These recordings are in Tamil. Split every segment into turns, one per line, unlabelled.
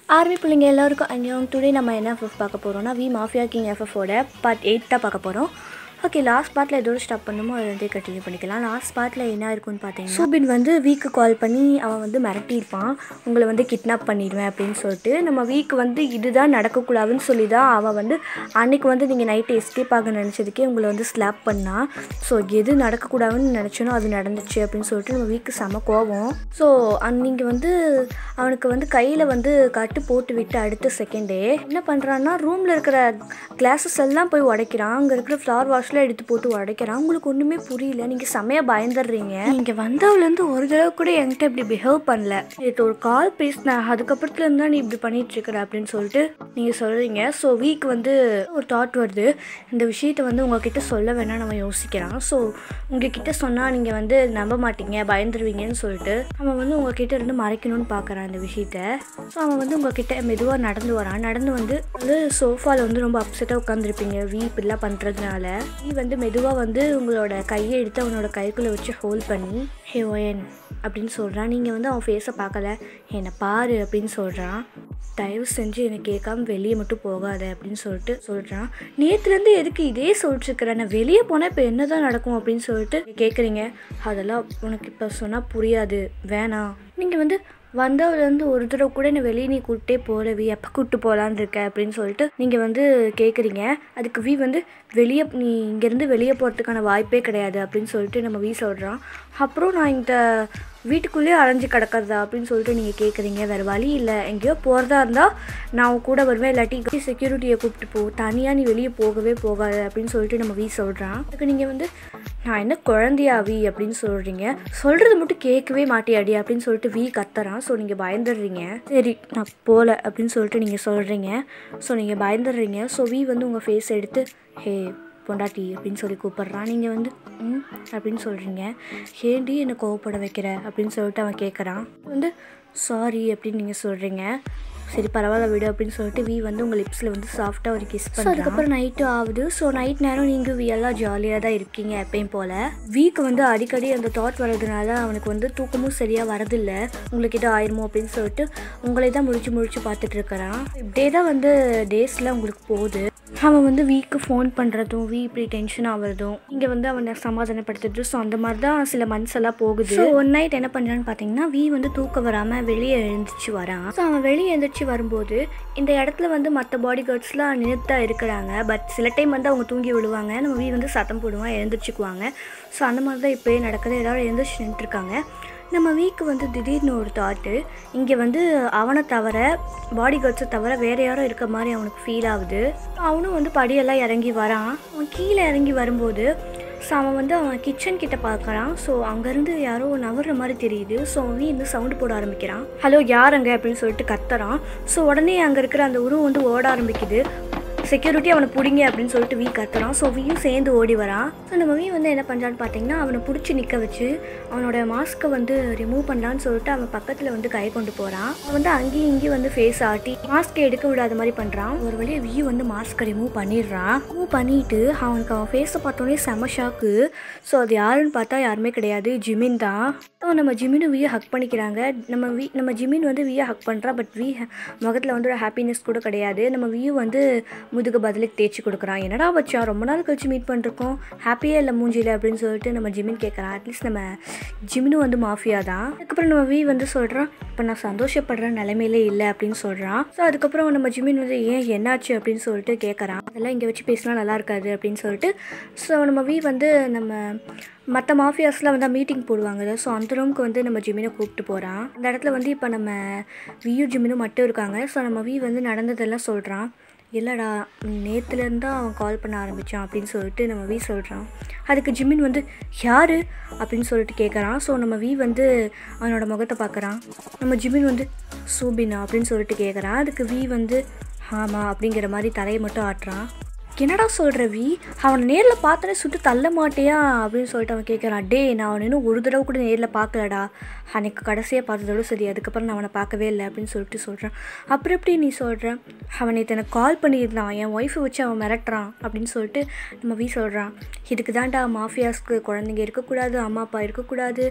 ஆர்மி பிள்ளைங்க எல்லாருக்கும் அன்னியம் டுடே நம்ம என்ன எஃப்எஃப் பார்க்க போகிறோம்னா வி மாஃபியா கிங் எஃப்எஃபோட பார்ட் எயிட் தான் பார்க்க போகிறோம் ஓகே லாஸ்ட் பார்ட்டில் எதோட ஸ்டாப் பண்ணுமோ அதை வந்து கண்டினியூ பண்ணிக்கலாம் லாஸ்ட் பார்ட்டில் என்ன இருக்குன்னு பார்த்தீங்கன்னா சூபின் வந்து வீக்கு கால் பண்ணி அவன் வந்து மிரட்டியிருப்பான் உங்களை வந்து கிட்னாப் பண்ணிடுவேன் அப்படின்னு சொல்லிட்டு நம்ம வீக்கு வந்து இதுதான் நடக்கக்கூடாதுன்னு சொல்லி தான் அவன் வந்து அன்னைக்கு வந்து நீங்கள் நைட்டு எஸ்கேப் ஆக நினச்சதுக்கே உங்களை வந்து ஸ்லாப் பண்ணா ஸோ எது நடக்கக்கூடாதுன்னு நினச்சனோ அது நடந்துச்சு அப்படின்னு சொல்லிட்டு நம்ம வீக்கு செம கோவம் ஸோ நீங்கள் வந்து அவனுக்கு வந்து கையில் வந்து கட்டு போட்டு விட்டு அடுத்த செகண்டே என்ன பண்ணுறான்னா ரூமில் இருக்கிற கிளாஸஸ் எல்லாம் போய் உடைக்கிறான் அங்கே இருக்கிற ஃப்ளவர் வாஷ்லாம் எடுத்து போட்டு உடைக்கிறான் உங்களுக்கு ஒன்றுமே புரியல நீங்கள் செமையாக பயந்துடுறீங்க நீங்கள் வந்தவளேருந்து ஒரு தடவை கூட என்கிட்ட இப்படி பிஹேவ் பண்ணல இது ஒரு கால் பேசினேன் அதுக்கப்புறத்துலேருந்து தான் நீ இப்படி பண்ணிட்டு இருக்கிற அப்படின்னு சொல்லிட்டு நீங்கள் சொல்கிறீங்க ஸோ வீக் வந்து ஒரு தாட் வருது இந்த விஷயத்தை வந்து உங்ககிட்ட சொல்ல வேணாம் நம்ம யோசிக்கிறான் ஸோ உங்ககிட்ட சொன்னால் நீங்கள் வந்து நம்ப மாட்டீங்க பயந்துருவீங்கன்னு சொல்லிட்டு அவன் வந்து உங்ககிட்ட இருந்து மறைக்கணும்னு பார்க்குறான் இந்த விஷயத்த ஸோ அவன் வந்து உங்ககிட்ட மெதுவாக நடந்து வரான் நடந்து வந்து வந்து சோஃபாவில் வந்து ரொம்ப அப்செட்டாக உட்காந்துருப்பீங்க வீ இப்படிலாம் பண்ணுறதுனால வீ வந்து மெதுவாக வந்து உங்களோட கையை எடுத்து அவனோட கைக்குள்ளே வச்சு ஹோல்ட் பண்ணி ஹே ஓயன் அப்படின்னு சொல்கிறான் நீங்கள் வந்து அவன் ஃபேஸை பார்க்கல என்னை பாரு அப்படின்னு சொல்கிறான் தயவு செஞ்சு என்னை கேட்காம வெளியே மட்டும் போகாத அப்படின்னு சொல்லிட்டு சொல்கிறான் நேற்றுலேருந்து எதுக்கு இதே சொல்லிட்டுருக்குற நான் வெளியே போனால் இப்போ என்ன தான் நடக்கும் அப்படின்னு சொல்லிட்டு கேட்குறீங்க அதெல்லாம் உனக்கு இப்போ சொன்னால் புரியாது வேணாம் நீங்கள் வந்து வந்தவர்லேருந்து ஒரு தடவை கூட என்னை வெளியே நீ கூப்பிட்டே போகிறவி எப்போ கூப்பிட்டு போகலான்னு இருக்க அப்படின்னு சொல்லிட்டு நீங்கள் வந்து கேட்குறீங்க அதுக்கு வி வந்து வெளியே நீ இங்கேருந்து வெளியே போகிறதுக்கான வாய்ப்பே கிடையாது அப்படின்னு சொல்லிட்டு நம்ம வி சொல்கிறான் அப்புறம் நான் இந்த வீட்டுக்குள்ளேயே அலைஞ்சு கிடக்கிறதா அப்படின்னு சொல்லிட்டு நீங்கள் கேட்குறீங்க வேறு வழி இல்லை எங்கேயோ போகிறதா இருந்தால் நான் உன் கூட வருவேன் இல்லாட்டி செக்யூரிட்டியை கூப்பிட்டு போ தனியாக நீ வெளியே போகவே போகாத அப்படின்னு சொல்லிட்டு நம்ம வீ சொல்கிறான் அதுக்கு நீங்கள் வந்து நான் என்ன குழந்தையா வி அப்படின்னு சொல்கிறீங்க சொல்கிறது மட்டும் கேட்கவே மாட்டியாடி அப்படின்னு சொல்லிட்டு வி கத்துறான் ஸோ நீங்கள் பயந்துடுறீங்க சரி நான் போகல அப்படின்னு சொல்லிட்டு நீங்கள் சொல்கிறீங்க ஸோ நீங்கள் பயந்துடுறீங்க ஸோ வி வந்து உங்கள் ஃபேஸ் எடுத்து ஹே பொண்டாட்டி அப்படின்னு சொல்லி கூப்பிட்றான் நீங்கள் வந்து ம் அப்படின்னு சொல்கிறீங்க ஏண்டி என்னை கோவப்பட வைக்கிற அப்படின்னு சொல்லிட்டு அவன் கேட்குறான் வந்து சாரி அப்படின்னு நீங்கள் சொல்கிறீங்க சரி பரவாயில்ல விடு அப்படின்னு சொல்லிட்டு வி வந்து உங்கள் லிப்ஸில் வந்து சாஃப்டாக ஒரு கிஸ் பண்ணி அதுக்கப்புறம் நைட்டு ஆகுது ஸோ நைட் நேரம் நீங்கள் வி எல்லாம் ஜாலியாக தான் இருக்கீங்க எப்பயும் போல் வீக்கு வந்து அடிக்கடி அந்த தாட் வர்றதுனால அவனுக்கு வந்து தூக்கமும் சரியாக வரதில்ல உங்களுக்கு இது ஆயிருமோ அப்படின்னு சொல்லிட்டு உங்களை தான் முழிச்சு முழிச்சு பார்த்துட்டு இருக்கிறான் இப்படியே தான் வந்து டேஸில் உங்களுக்கு போகுது அவன் வந்து வீக்கு ஃபோன் பண்ணுறதும் வீ இப்படி டென்ஷன் ஆகுறதும் இங்கே வந்து அவனை சமாதானப்படுத்துறது ஸோ அந்த மாதிரி தான் சில மந்த்ஸ் எல்லாம் போகுது ஸோ ஒன் நைட் என்ன பண்ணுறான்னு பார்த்தீங்கன்னா வீ வந்து தூக்கம் வராமல் வெளியே எழுந்திரிச்சு வரான் ஸோ அவன் வெளியே எழுந்திரிச்சு வரும்போது இந்த இடத்துல வந்து மற்ற பாடி கார்ட்ஸ்லாம் நிறுத்தா இருக்கிறாங்க பட் சில டைம் வந்து அவங்க தூங்கி விடுவாங்க நம்ம வீ வந்து சத்தம் போடுவான் எழுந்திரிச்சுக்குவாங்க ஸோ அந்த மாதிரி தான் இப்போயே நடக்குது எல்லாரும் எழுந்திரிச்சு நின்றுருக்காங்க நம்ம வீக்கு வந்து திடீர்னு ஒரு தாட்டு இங்கே வந்து அவனை தவிர பாடி கார்ட்ஸை தவிர வேறு யாரும் இருக்க மாதிரி அவனுக்கு ஃபீல் ஆகுது அவனும் வந்து படியெல்லாம் இறங்கி வரான் அவன் கீழே இறங்கி வரும்போது ஸோ அவன் வந்து அவன் கிச்சன் கிட்ட பார்க்குறான் ஸோ அங்கேருந்து யாரோ நவர்ற மாதிரி தெரியுது ஸோ அவன் வந்து சவுண்டு போட ஆரம்பிக்கிறான் ஹலோ யாருங்க அப்படின்னு சொல்லிட்டு கத்துறான் ஸோ உடனே அங்கே இருக்கிற அந்த உருவம் வந்து ஓட ஆரம்பிக்குது செக்யூரிட்டி அவனை பிடிங்க அப்படின்னு சொல்லிட்டு வீ கத்துறான் ஸோ வீயும் சேர்ந்து ஓடி வரான் ஸோ நம்ம வீ வந்து என்ன பண்ணுறான்னு பார்த்தீங்கன்னா அவனை பிடிச்சி நிற்க வச்சு அவனோட மாஸ்க்கை வந்து ரிமூவ் பண்ணலான்னு சொல்லிட்டு அவன் பக்கத்தில் வந்து கை கொண்டு போகிறான் அவன் வந்து அங்கேயும் இங்கேயும் வந்து ஃபேஸ் ஆட்டி மாஸ்க்கை எடுக்க விடாத மாதிரி பண்ணுறான் ஒரு வழியாக வீ வந்து மாஸ்க்கை ரிமூவ் பண்ணிடுறான் ரிமூவ் பண்ணிட்டு அவனுக்கு அவன் ஃபேஸை பார்த்தோன்னே செம ஷாக்கு ஸோ அது யாருன்னு பார்த்தா யாருமே கிடையாது ஜிமின் தான் ஸோ நம்ம ஜிமினும் வீயை ஹக் பண்ணிக்கிறாங்க நம்ம வீ நம்ம ஜிமின் வந்து வீயை ஹக் பண்ணுறா பட் வீ முகத்தில் வந்து ஒரு ஹாப்பினஸ் கூட கிடையாது நம்ம வீயும் வந்து முதுகு பதிலுக்கு தேய்ச்சி கொடுக்குறான் என்னடா வச்சா ரொம்ப நாள் கழிச்சு மீட் பண்ணிருக்கோம் ஹாப்பியாக இல்லை மூஞ்சியில் அப்படின்னு சொல்லிட்டு நம்ம ஜிமின் கேட்குறான் அட்லீஸ்ட் நம்ம ஜிமினும் வந்து மாஃபியா தான் அதுக்கப்புறம் நம்ம வீ வந்து சொல்கிறான் இப்போ நான் சந்தோஷப்படுற நிலைமையிலே இல்லை அப்படின்னு சொல்கிறான் ஸோ அதுக்கப்புறம் நம்ம ஜிமின் வந்து ஏன் என்னாச்சு அப்படின்னு சொல்லிட்டு கேட்குறான் அதெல்லாம் இங்கே வச்சு பேசினா நல்லா இருக்காது அப்படின்னு சொல்லிட்டு ஸோ நம்ம வீ வந்து நம்ம மற்ற மாஃபியாஸ்லாம் வந்து மீட்டிங் போடுவாங்கல்ல ஸோ அந்த ரூமுக்கு வந்து நம்ம ஜிமினை கூப்பிட்டு போகிறான் அந்த இடத்துல வந்து இப்போ நம்ம வியூ ஜிமினும் மட்டும் இருக்காங்க ஸோ நம்ம வி வந்து நடந்ததெல்லாம் சொல்கிறான் இல்லைடா நேற்றுலேருந்து தான் அவன் கால் பண்ண ஆரம்பித்தான் அப்படின்னு சொல்லிட்டு நம்ம வி சொல்கிறான் அதுக்கு ஜிமின் வந்து யார் அப்படின்னு சொல்லிட்டு கேட்குறான் ஸோ நம்ம வி வந்து அவனோட முகத்தை பார்க்குறான் நம்ம ஜிமின் வந்து சூபினா அப்படின்னு சொல்லிட்டு கேட்குறான் அதுக்கு வி வந்து ஆமாம் அப்படிங்கிற மாதிரி தலையை மட்டும் ஆட்டுறான் என்னடா சொல்கிற வி அவனை நேரில் பார்த்தோன்னே சுட்டு தள்ள மாட்டியா அப்படின்னு சொல்லிட்டு அவன் கேட்குறான் டே நான் அவனை இன்னும் ஒரு தடவை கூட நேரில் பார்க்கலடா அன்னைக்கு கடைசியாக பார்த்ததோட சரி அதுக்கப்புறம் நான் அவனை பார்க்கவே இல்லை அப்படின்னு சொல்லிட்டு சொல்கிறான் அப்புறம் எப்படி நீ சொல்கிற அவன் நேற்று எனக்கு கால் பண்ணியிருந்தான் என் ஒய்ஃபை வச்சு அவன் மிரட்டுறான் அப்படின்னு சொல்லிட்டு நம்ம வீ சொல்கிறான் இதுக்கு தான்டா மாஃபியாஸ்க்கு குழந்தைங்க இருக்கக்கூடாது அம்மா அப்பா இருக்கக்கூடாது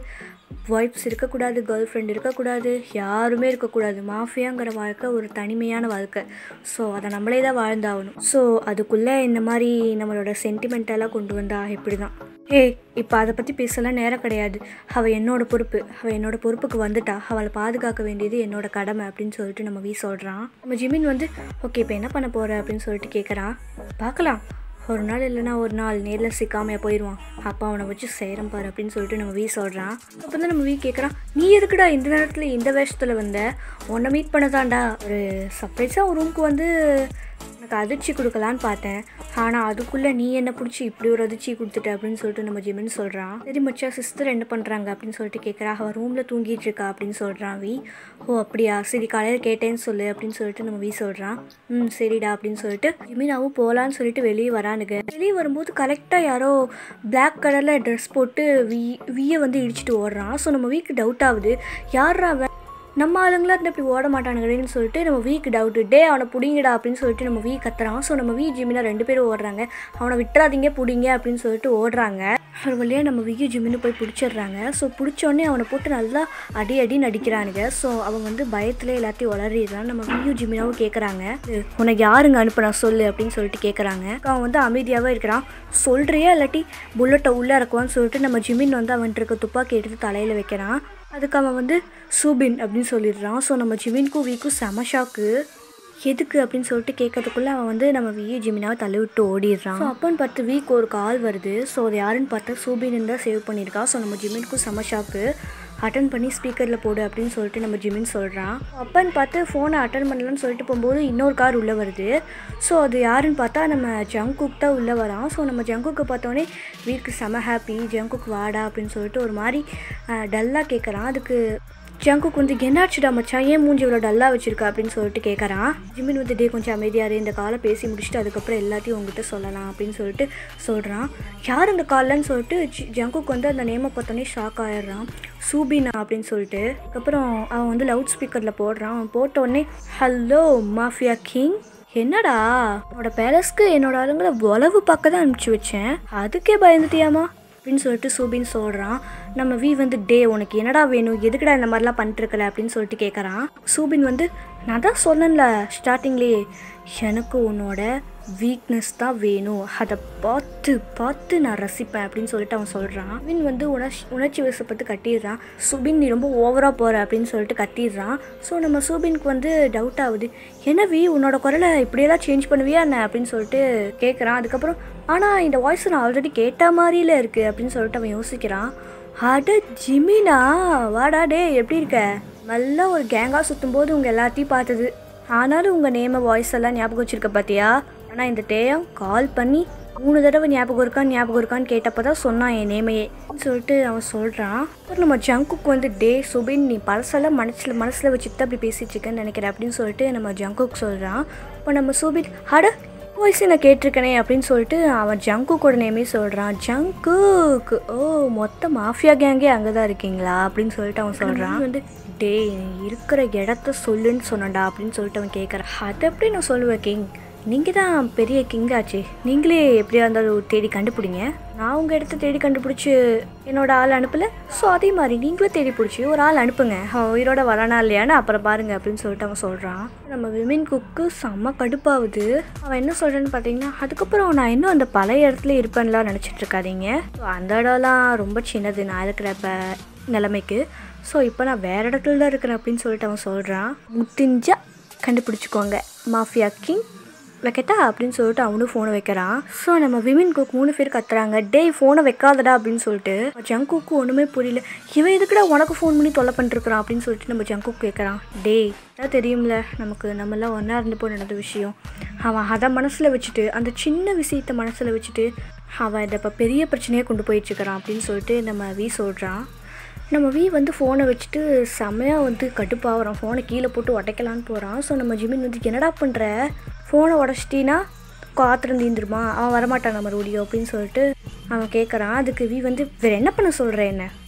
ஒய்ஃப்ஸ் இருக்கக்கூடாது கேர்ள் ஃப்ரெண்ட் இருக்கக்கூடாது யாருமே இருக்கக்கூடாது மாஃபியாங்கிற வாழ்க்கை ஒரு தனிமையான வாழ்க்கை ஸோ அதை நம்மளே தான் வாழ்ந்தாகணும் ஸோ அதுக்குள்ளே இந்த மாதிரி நம்மளோட சென்டிமெண்டெல்லாம் கொண்டு வந்தா இப்படி தான் ஏய் இப்போ அதை பற்றி பேசலாம் நேரம் கிடையாது அவள் என்னோட பொறுப்பு அவள் என்னோட பொறுப்புக்கு வந்துட்டா அவளை பாதுகாக்க வேண்டியது என்னோட கடமை அப்படின்னு சொல்லிட்டு நம்ம வீ சொல்கிறான் நம்ம ஜிமின் வந்து ஓகே இப்போ என்ன பண்ண போகிற அப்படின்னு சொல்லிட்டு கேட்குறான் பார்க்கலாம் ஒரு நாள் இல்லைன்னா ஒரு நாள் நேரில் சிக்காமையாக போயிடுவான் அப்பா அவனை வச்சு செய்கிறேன் பாரு அப்படின்னு சொல்லிட்டு நம்ம வீ சொல்கிறான் அப்போ தான் நம்ம வீ கேட்குறான் நீ எதுக்குடா இந்த நேரத்தில் இந்த வேஷத்தில் வந்த உன்னை மீட் பண்ணதாண்டா ஒரு சர்ப்ரைஸாக ஒரு ரூமுக்கு வந்து எனக்கு அதிர்ச்சி கொடுக்கலான்னு பார்த்தேன் ஆனால் அதுக்குள்ளே நீ என்ன பிடிச்சி இப்படி ஒரு அதிர்ச்சி கொடுத்துட்ட அப்படின்னு சொல்லிட்டு நம்ம ஜிமின் சொல்கிறான் சரி மச்சா சிஸ்டர் என்ன பண்ணுறாங்க அப்படின்னு சொல்லிட்டு கேட்குறா அவள் ரூமில் தூங்கிட்டு இருக்கா அப்படின்னு சொல்கிறான் வி ஓ அப்படியா சரி காலையில் கேட்டேன்னு சொல்லு அப்படின்னு சொல்லிட்டு நம்ம வி சொல்கிறான் ம் சரிடா அப்படின்னு சொல்லிட்டு ஜிமினாவும் போகலான்னு சொல்லிட்டு வெளியே வரானுங்க வெளியே வரும்போது கரெக்டாக யாரோ பிளாக் கலரில் ட்ரெஸ் போட்டு வி வியை வந்து இடிச்சிட்டு ஓடுறான் ஸோ நம்ம வீக்கு டவுட் ஆகுது யாரா அவன் நம்ம ஆளுங்களா இருந்தால் இப்படி ஓட மாட்டானுங்களேன்னு சொல்லிட்டு நம்ம வீக் டவுட்டு டே அவனை பிடிங்கடா அப்படின்னு சொல்லிட்டு நம்ம வீ கத்துறான் ஸோ நம்ம வீ ஜிமினா ரெண்டு பேரும் ஓடுறாங்க அவனை விட்டுறாதீங்க பிடிங்க அப்படின்னு சொல்லிட்டு ஓடுறாங்க ஒரு வழியாக நம்ம வியூ ஜிமின்னு போய் பிடிச்சிடுறாங்க ஸோ பிடிச்சோடனே அவனை போட்டு நல்லா அடி அடி நடிக்கிறானுங்க ஸோ அவன் வந்து பயத்தில் எல்லாத்தையும் வளரிடுறான் நம்ம வியூ ஜிமினாவும் கேட்குறாங்க உனக்கு யாருங்க அனுப்புனா சொல்லு அப்படின்னு சொல்லிட்டு கேட்குறாங்க அவன் வந்து அமைதியாகவே இருக்கிறான் சொல்கிறியா இல்லாட்டி புல்லட்டை உள்ளே இறக்குவான்னு சொல்லிட்டு நம்ம ஜிமின் வந்து அவன்கிட்ட இருக்க துப்பாக்கி எடுத்து தலையில் வைக்கிறான் அதுக்கு அவன் வந்து சூபின் அப்படின்னு சொல்லிடுறான் ஸோ நம்ம ஜிமின்க்கும் வீக்கும் செம ஷாக்கு எதுக்கு அப்படின்னு சொல்லிட்டு கேட்கறதுக்குள்ளே அவன் வந்து நம்ம வி ஜிமினாவை தள்ளி விட்டு ஓடிடுறான் ஸோ அப்போன்னு பார்த்து வீக் ஒரு கால் வருது ஸோ அது யாருன்னு பார்த்தா சூபின் தான் சேவ் பண்ணியிருக்கா ஸோ நம்ம ஜிமினுக்கும் செம ஷாக்கு அட்டன் பண்ணி ஸ்பீக்கரில் போடு அப்படின்னு சொல்லிட்டு நம்ம ஜிமின் சொல்கிறான் அப்பன்னு பார்த்து ஃபோனை அட்டன் பண்ணலன்னு சொல்லிட்டு போகும்போது இன்னொரு கார் உள்ளே வருது ஸோ அது யாருன்னு பார்த்தா நம்ம ஜங்குக் தான் உள்ளே வரான் ஸோ நம்ம ஜங்குக்கு பார்த்தோன்னே வீட்டுக்கு செம ஹாப்பி ஜங்குக் வாடா அப்படின்னு சொல்லிட்டு ஒரு மாதிரி டல்லாக கேட்குறான் அதுக்கு ஜங்குக்கு வந்து என்னாச்சுடா மச்சான் ஏன் மூஞ்சி இவ்வளோ டல்லாக வச்சிருக்க அப்படின்னு சொல்லிட்டு கேட்குறான் ஜிமின் வந்து டே கொஞ்சம் அமைதியாரு இந்த காலை பேசி முடிச்சுட்டு அதுக்கப்புறம் எல்லாத்தையும் உங்ககிட்ட சொல்லலாம் அப்படின்னு சொல்லிட்டு சொல்கிறான் யார் அந்த கால்லன்னு சொல்லிட்டு ஜி- ஜங்குக்கு வந்து அந்த நேமை பார்த்தோன்னே ஷாக் ஆயிடுறான் சூபினா அப்படின்னு சொல்லிட்டு அதுக்கப்புறம் அவன் வந்து லவுட் ஸ்பீக்கரில் போடுறான் அவன் போட்ட உடனே ஹலோ மாஃபியா கிங் என்னடா உன்னோட பேலஸ்க்கு என்னோட ஆளுங்களை உளவு பார்க்க தான் அனுப்பிச்சி வச்சேன் அதுக்கே பயந்துட்டியாமா அப்படின்னு சொல்லிட்டு சூபின் சொல்கிறான் நம்ம வி வந்து டே உனக்கு என்னடா வேணும் எதுக்குடா இந்த மாதிரிலாம் பண்ணிட்டுருக்கல அப்படின்னு சொல்லிட்டு கேட்குறான் சூபின் வந்து நான் தான் சொன்னேன்ல ஸ்டார்டிங்லேயே எனக்கு உன்னோட வீக்னஸ் தான் வேணும் அதை பார்த்து பார்த்து நான் ரசிப்பேன் அப்படின்னு சொல்லிட்டு அவன் சொல்கிறான் வின் வந்து உணர்ச்சி உணர்ச்சி வசப்பட்டு கட்டிடுறான் சுபின் நீ ரொம்ப ஓவராக போகிற அப்படின்னு சொல்லிட்டு கட்டிடுறான் ஸோ நம்ம சூபினுக்கு வந்து டவுட் ஆகுது என்ன வி உன்னோட குரலை இப்படியெல்லாம் சேஞ்ச் பண்ணுவியா என்ன அப்படின்னு சொல்லிட்டு கேட்குறான் அதுக்கப்புறம் ஆனால் இந்த வாய்ஸ் நான் ஆல்ரெடி கேட்ட மாதிரில இருக்குது அப்படின்னு சொல்லிட்டு அவன் யோசிக்கிறான் அட ஜிமினா வாடா டே எப்படி இருக்க நல்லா ஒரு கேங்காக சுற்றும்போது உங்கள் எல்லாத்தையும் பார்த்தது ஆனாலும் உங்கள் நேம வாய்ஸ் எல்லாம் ஞாபகம் வச்சிருக்க பார்த்தியா ஆனால் இந்த டேயம் கால் பண்ணி மூணு தடவை ஞாபகம் இருக்கான்னு ஞாபகம் இருக்கான்னு கேட்டப்போ தான் சொன்னான் என் நேமையே சொல்லிட்டு அவன் சொல்கிறான் அப்புறம் நம்ம ஜங்குக்கு வந்து டே சுபின் நீ பழசெல்லாம் மனசில் மனசில் வச்சுட்டு தான் அப்படி பேசிட்டு இருக்கேன்னு நினைக்கிறேன் அப்படின்னு சொல்லிட்டு நம்ம ஜங்குக்கு சொல்கிறான் இப்போ நம்ம சுபின் அட வாய்ஸ் நான் கேட்டிருக்கனே அப்படின்னு சொல்லிட்டு அவன் ஜங்குக்கோட நேமே சொல்கிறான் ஜங்குக்கு ஓ மொத்த மாஃபியா கேங்கே அங்கே தான் இருக்கீங்களா அப்படின்னு சொல்லிட்டு அவன் சொல்கிறான் வந்து டேய் நீ இருக்கிற இடத்த சொல்லுன்னு சொன்னடா அப்படின்னு சொல்லிட்டு அவன் கேட்குறான் அதை எப்படி நான் சொல்லுவேன் கிங் நீங்கள் தான் பெரிய கிங் ஆச்சு நீங்களே எப்படியா இருந்தாலும் தேடி கண்டுபிடிங்க நான் உங்கள் இடத்த தேடி கண்டுபிடிச்சி என்னோட ஆள் அனுப்பல ஸோ அதே மாதிரி நீங்களும் தேடி பிடிச்சி ஒரு ஆள் அனுப்புங்க அவன் உயிரோட வரானா இல்லையான்னு அப்புறம் பாருங்க அப்படின்னு சொல்லிட்டு அவன் சொல்கிறான் நம்ம விமின் குக்கு செம்ம கடுப்பாகுது அவன் என்ன சொல்கிறான்னு பார்த்தீங்கன்னா அதுக்கப்புறம் நான் இன்னும் அந்த பழைய இடத்துல இருப்பேன்லாம் நினச்சிட்டு இருக்காதீங்க ஸோ அந்த இடம்லாம் ரொம்ப சின்னது நான் இருக்கிற இப்போ நிலைமைக்கு ஸோ இப்போ நான் வேற இடத்துல தான் இருக்கிறேன் அப்படின்னு சொல்லிட்டு அவன் சொல்கிறான் முத்திஞ்சா கண்டுபிடிச்சிக்கோங்க மாஃபியா கிங் வைக்கட்டா அப்படின்னு சொல்லிட்டு அவனும் ஃபோனை வைக்கிறான் ஸோ நம்ம விமின் குக் மூணு பேர் கத்துறாங்க டேய் ஃபோனை வைக்காதடா அப்படின்னு சொல்லிட்டு ஜங்குக்கு ஒன்றுமே புரியல இவன் எதுக்குடா உனக்கு ஃபோன் பண்ணி தொல்லை பண்ணிருக்கிறான் அப்படின்னு சொல்லிட்டு நம்ம ஜங்குக்கு கேட்குறான் டேய் அதான் தெரியும்ல நமக்கு நம்மளாம் ஒன்றா இருந்தப்போ நடந்த விஷயம் அவன் அதை மனசில் வச்சுட்டு அந்த சின்ன விஷயத்தை மனசில் வச்சுட்டு அவன் இதை இப்போ பெரிய பிரச்சனையாக கொண்டு போயிட்டுருக்கிறான் அப்படின்னு சொல்லிட்டு நம்ம வி சொல்கிறான் நம்ம வி வந்து ஃபோனை வச்சுட்டு செம்மையாக வந்து கடுப்பாகிறான் ஃபோனை கீழே போட்டு உடைக்கலான்னு போகிறான் ஸோ நம்ம ஜிமின் வந்து என்னடா பண்ணுற ஃபோனை உடச்சிட்டினா காத்திரம் தீந்துருமா அவன் வரமாட்டான் நம்ம மறுபடியும் அப்படின்னு சொல்லிட்டு அவன் கேட்குறான் அதுக்கு வி வந்து வேறு என்ன பண்ண சொல்கிற என்ன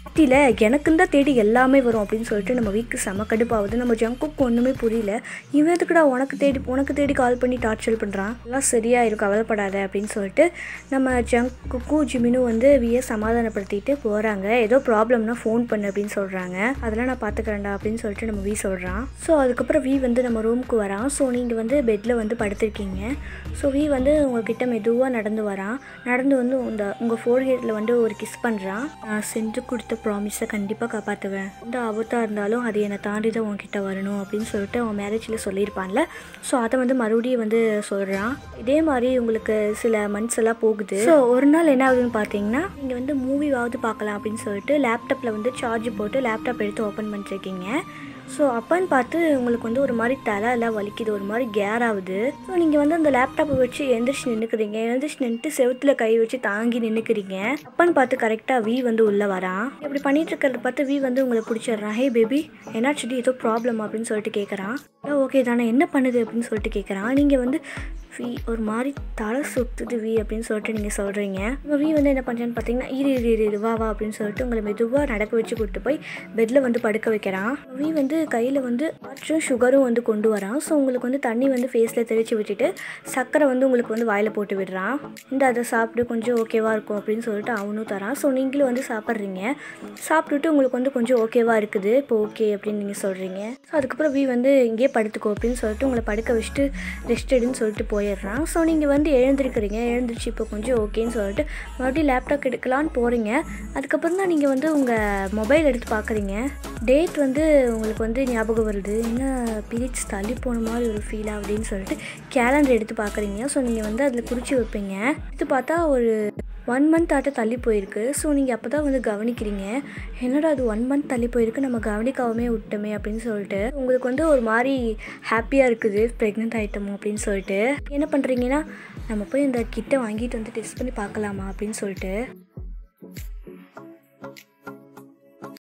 கத்தியில் எனக்குன்னு தான் தேடி எல்லாமே வரும் அப்படின்னு சொல்லிட்டு நம்ம வீக்கு செம கடுப்பாகுது நம்ம ஜங்குக்கு ஒன்றுமே புரியல இவன் எதுக்குடா உனக்கு தேடி உனக்கு தேடி கால் பண்ணி டார்ச்சர் பண்ணுறான் எல்லாம் சரியா இருக்கும் கவலைப்படாத அப்படின்னு சொல்லிட்டு நம்ம ஜங்குக்கும் ஜிமினும் வந்து வியை சமாதானப்படுத்திட்டு போகிறாங்க ஏதோ ப்ராப்ளம்னா ஃபோன் பண்ணு அப்படின்னு சொல்கிறாங்க அதெல்லாம் நான் பார்த்துக்கிறேன்டா அப்படின்னு சொல்லிட்டு நம்ம வி சொல்கிறான் ஸோ அதுக்கப்புறம் வி வந்து நம்ம ரூமுக்கு வரான் ஸோ நீங்கள் வந்து பெட்டில் வந்து படுத்திருக்கீங்க ஸோ வி வந்து உங்ககிட்ட மெதுவாக நடந்து வரான் நடந்து வந்து இந்த உங்கள் ஃபோர்ஹெட்டில் வந்து ஒரு கிஸ் பண்ணுறான் நான் செஞ்சு கொடுத்த ப்ராமிஸை கண்டிப்பாக காப்பாற்றுவேன் எந்த ஆபத்தாக இருந்தாலும் அது என்னை தாண்டி தான் உங்ககிட்ட வரணும் அப்படின்னு சொல்லிட்டு அவன் மேரேஜில் சொல்லியிருப்பான்ல ஸோ அதை வந்து மறுபடியும் வந்து சொல்கிறான் இதே மாதிரி உங்களுக்கு சில மந்த்ஸ் எல்லாம் போகுது ஸோ ஒரு நாள் என்ன ஆகுதுன்னு பார்த்தீங்கன்னா நீங்கள் வந்து மூவிவாவது பார்க்கலாம் அப்படின்னு சொல்லிட்டு லேப்டாப்பில் வந்து சார்ஜ் போட்டு லேப்டாப் எடுத்து ஓப்பன் பண்ணிருக்கீங்க ஸோ அப்பன்னு பார்த்து உங்களுக்கு வந்து ஒரு மாதிரி தலை எல்லாம் வலிக்குது ஒரு மாதிரி கேர் ஆகுது ஸோ நீங்கள் வந்து அந்த லேப்டாப்பை வச்சு எழுந்திரிச்சு நின்றுக்கிறீங்க எழுந்திரிச்சு நின்றுட்டு செவுத்துல கை வச்சு தாங்கி நின்றுக்கிறீங்க அப்பன்னு பார்த்து கரெக்டாக வி வந்து உள்ளே வரான் இப்படி பண்ணிட்டு இருக்கிறத பார்த்து வி வந்து உங்களை பிடிச்சிடுறான் ஹே பேபி என்னாச்சுடி ஏதோ ப்ராப்ளம் அப்படின்னு சொல்லிட்டு கேட்குறான் ஓகே தானே என்ன பண்ணுது அப்படின்னு சொல்லிட்டு கேட்குறான் நீங்கள் வந்து வி ஒரு மாதிரி தலை சுத்துது வி அப்படின்னு சொல்லிட்டு நீங்கள் சொல்கிறீங்க இப்போ வி வந்து என்ன பண்ணுறேன்னு பார்த்தீங்கன்னா இரு இரு இரு, இரு வா வா அப்படின்னு சொல்லிட்டு உங்களை மெதுவாக நடக்க வச்சு கூப்பிட்டு போய் பெட்டில் வந்து படுக்க வைக்கிறான் வி வந்து கையில் வந்து மற்றும் சுகரும் வந்து கொண்டு வரான் ஸோ உங்களுக்கு வந்து தண்ணி வந்து ஃபேஸில் தெளித்து விட்டுட்டு சர்க்கரை வந்து உங்களுக்கு வந்து வாயில் போட்டு விடுறான் இந்த அதை சாப்பிட்டு கொஞ்சம் ஓகேவாக இருக்கும் அப்படின்னு சொல்லிட்டு அவனும் தரான் ஸோ நீங்களும் வந்து சாப்பிட்றீங்க சாப்பிட்டுட்டு உங்களுக்கு வந்து கொஞ்சம் ஓகேவாக இருக்குது இப்போ ஓகே அப்படின்னு நீங்கள் சொல்கிறீங்க ஸோ அதுக்கப்புறம் வி வந்து இங்கேயே படுத்துக்கோ அப்படின்னு சொல்லிட்டு உங்களை படுக்க வச்சுட்டு ரெஸ்ட் எடுன்னு சொல்லிட்டு போயிடுறான் ஸோ நீங்கள் வந்து எழுந்திருக்கிறீங்க எழுந்திரிச்சு இப்போ கொஞ்சம் ஓகேன்னு சொல்லிட்டு மறுபடியும் லேப்டாப் எடுக்கலான்னு போகிறீங்க அதுக்கப்புறம் தான் நீங்கள் வந்து உங்கள் மொபைல் எடுத்து பார்க்குறீங்க டேட் வந்து உங்களுக்கு வந்து ஞாபகம் வருது என்ன பீரியட்ஸ் தள்ளி போன மாதிரி ஒரு ஃபீல் அப்படின்னு சொல்லிட்டு கேலண்டர் எடுத்து பார்க்குறீங்க ஸோ நீங்கள் வந்து அதில் குறித்து வைப்பீங்க இது பார்த்தா ஒரு ஒன் மந்த் ஆட்ட தள்ளி போயிருக்கு ஸோ நீங்கள் அப்போ தான் வந்து கவனிக்கிறீங்க என்னடா அது ஒன் மந்த் தள்ளி போயிருக்கு நம்ம கவனிக்காமவே விட்டோமே அப்படின்னு சொல்லிட்டு உங்களுக்கு வந்து ஒரு மாதிரி ஹாப்பியாக இருக்குது ப்ரெக்னென்ட் ஆகிட்டோமோ அப்படின்னு சொல்லிட்டு என்ன பண்ணுறீங்கன்னா நம்ம போய் இந்த கிட்ட வாங்கிட்டு வந்து டெஸ்ட் பண்ணி பார்க்கலாமா அப்படின்னு சொல்லிட்டு